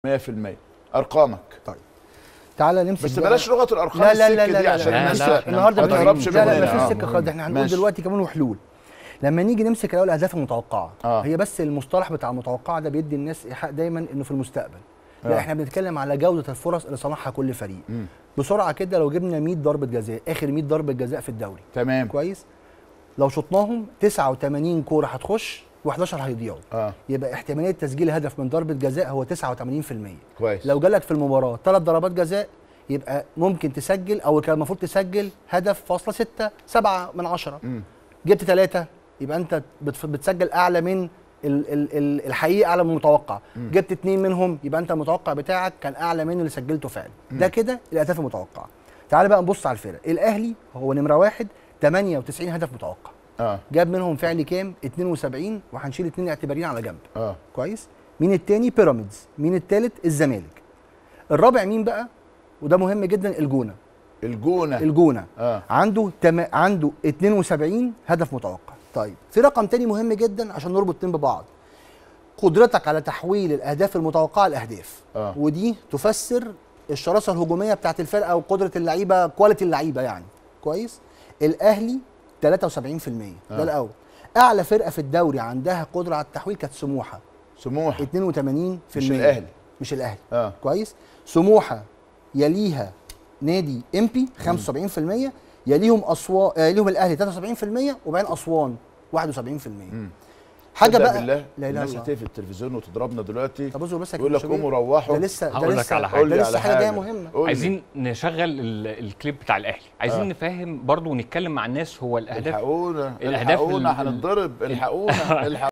100% ارقامك تعالى نمسك بس بقى- بلاش لغه الارقام لا لا لا السكة لا دي لا, عشان لا, الناس لا, لا، لا إحنا النهارده ما مفيش- تهربش لا لا مننا. مفيش آه. سكه خالص احنا هنقول ماشي. دلوقتي كمان وحلول لما نيجي نمسك الاول الاهداف المتوقعه آه. هي بس المصطلح بتاع المتوقعه ده بيدي الناس ايحاء دايما انه في المستقبل لا آه. احنا بنتكلم على جوده الفرص اللي صنعها كل فريق مم. بسرعه كده لو جبنا 100 ضربه جزاء اخر 100 ضربه جزاء في الدوري تمام كويس لو شطناهم 89 كوره هتخش و11 هيضيعوا اه يبقى احتماليه تسجيل هدف من ضربه جزاء هو 89% كويس لو جالك في المباراه ثلاث ضربات جزاء يبقى ممكن تسجل او كان المفروض تسجل هدف فاصلة ستة سبعة من عشرة مم. جبت ثلاثة يبقى انت بتف- بتسجل اعلى من ال ال ال الحقيقي اعلى من المتوقع جبت اتنين منهم يبقى انت المتوقع بتاعك كان اعلى من اللي سجلته فعلا ده كده الاهداف المتوقعه تعال بقى نبص على الفرق الاهلي هو نمره واحد 98 هدف متوقع اه جاب منهم فعلي كام 72 وهنشيل اتنين اعتباريين على جنب اه كويس مين التاني بيراميدز مين التالت الزمالك الرابع مين بقى وده مهم جدا الجونه الجونه الجونه اه عنده تم... عنده 72 هدف متوقع طيب في رقم تاني مهم جدا عشان نربط اتنين ببعض قدرتك على تحويل الاهداف المتوقعه لاهداف آه. ودي تفسر الشراسه الهجوميه بتاعت الفرقه وقدره اللعيبه كواليتي اللعيبه يعني كويس الاهلي 73% ده آه. الاول اعلى فرقه في الدوري عندها قدره على التحويل كانت سموحه سموح 82% مش الاهلي مش الاهلي اه كويس سموحه يليها نادي امبي 75% يليهم اسوان آه يليهم الاهلي 73% وبعدين اسوان 71% حاجه تصدق بقى بالله لا اله الناس الا الله هتقفل التلفزيون وتضربنا دلوقتي طب اصبر بس يا يقول لك كابتن قوموا شوبير. روحوا ده لسه ده هقول لك لسه على حاجة. قول ده لي لسه على حاجه جايه حاجة. مهمه قول لي. عايزين نشغل ال- الكليب بتاع الاهلي عايزين آه. نفهم برضو ونتكلم مع الناس هو الاهداف الحقونا الأهداف ال- الحقونا هنتضرب الحقونا الحقونا